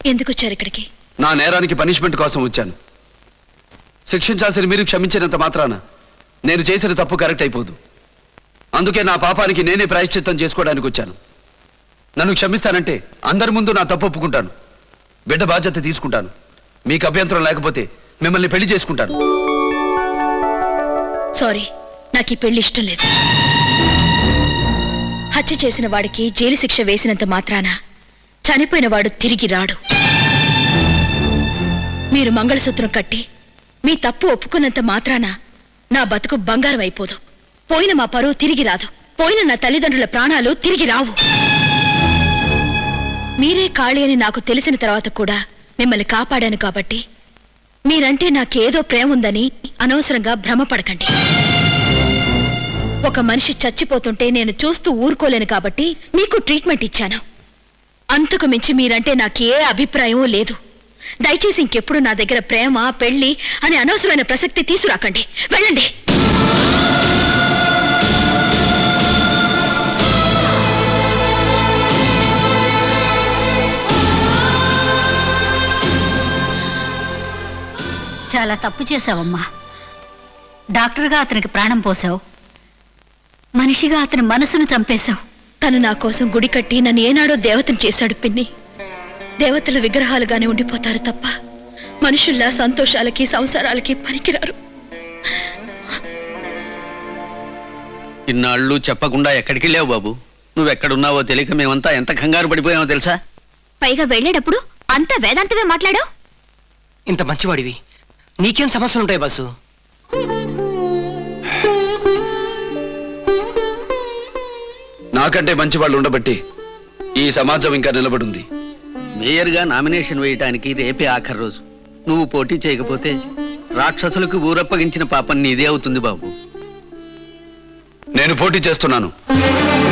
ఎందుకు వచ్చారు ఇక్కడికి నా నేరానికి పనిష్మెంట్ కోసం వచ్చాను శిక్షించాల్సిన మీరు క్షమించినంత మాత్రాన నేను చేసిన తప్పు కరెక్ట్ అయిపోదు అందుకే నా పాపానికి నేనే ప్రాయశ్చిత్తం చేసుకోవడానికి వచ్చాను నన్ను క్షమిస్తానంటే అందరి ముందు నా తప్పు ఒప్పుకుంటాను బిడ్డ బాధ్యత తీసుకుంటాను మీకు అభ్యంతరం లేకపోతే మిమ్మల్ని పెళ్లి చేసుకుంటాను సారీ నాకు ఈ పెళ్లి ఇష్టం లేదు హత్య చేసిన వాడికి జైలు శిక్ష వేసినంత మాత్రాన చనిపోయిన వాడు తిరిగి రాడు మీరు మంగళసూత్రం కట్టి మీ తప్పు ఒప్పుకున్నంత మాత్రాన నా బతుకు బంగారం అయిపోదు పోయిన మా పరువు తిరిగి రాదు పోయిన నా తల్లిదండ్రుల ప్రాణాలు తిరిగి రావు మీరే ఖాళీ అని నాకు తెలిసిన తర్వాత కూడా మిమ్మల్ని కాపాడాను కాబట్టి మీరంటే నాకేదో ప్రేమ ఉందని అనవసరంగా భ్రమపడకండి ఒక మనిషి చచ్చిపోతుంటే నేను చూస్తూ ఊరుకోలేను కాబట్టి మీకు ట్రీట్మెంట్ ఇచ్చాను అంతకు మించి మీరంటే నాకు ఏ అభిప్రాయం లేదు దయచేసి ఇంకెప్పుడు నా దగ్గర ప్రేమ పెళ్లి అనే అనవసరమైన ప్రసక్తి తీసుకురాకండి వెళ్ళండి చాలా తప్పు చేశావమ్మా డాక్టర్గా అతనికి ప్రాణం పోసావు మనిషిగా అతని మనసును చంపేశావు తను నా కోసం గుడి కట్టి నన్ను ఏనాడో దేవతను చేశాడు పిన్ని దేవతల విగ్రహాలుగానే ఉండిపోతారు తప్ప మనుషుల్లా సంతోషాలకి సంసారాలకి పనికిరారు ఇన్నాళ్ళు చెప్పకుండా ఎక్కడికి వెళ్ళావు బాబు నువ్వెక్కడున్నావో తెలియక మేమంతా ఎంత కంగారు పడిపోయామో తెలుసా పైగా వెళ్ళేటప్పుడు అంతా వేదాంతమే మాట్లాడావు ఇంత మంచివాడివి నీకేం సమస్యలు ఉంటాయి బాసు నాకంటే మంచి వాళ్ళు ఉండబట్టి ఈ సమాజం ఇంకా నిలబడింది మేయర్గా నామినేషన్ వేయటానికి రేపే ఆఖరి రోజు నువ్వు పోటీ చేయకపోతే రాక్షసులకు ఊరప్పగించిన పాపం నీదే అవుతుంది బాబు నేను పోటీ చేస్తున్నాను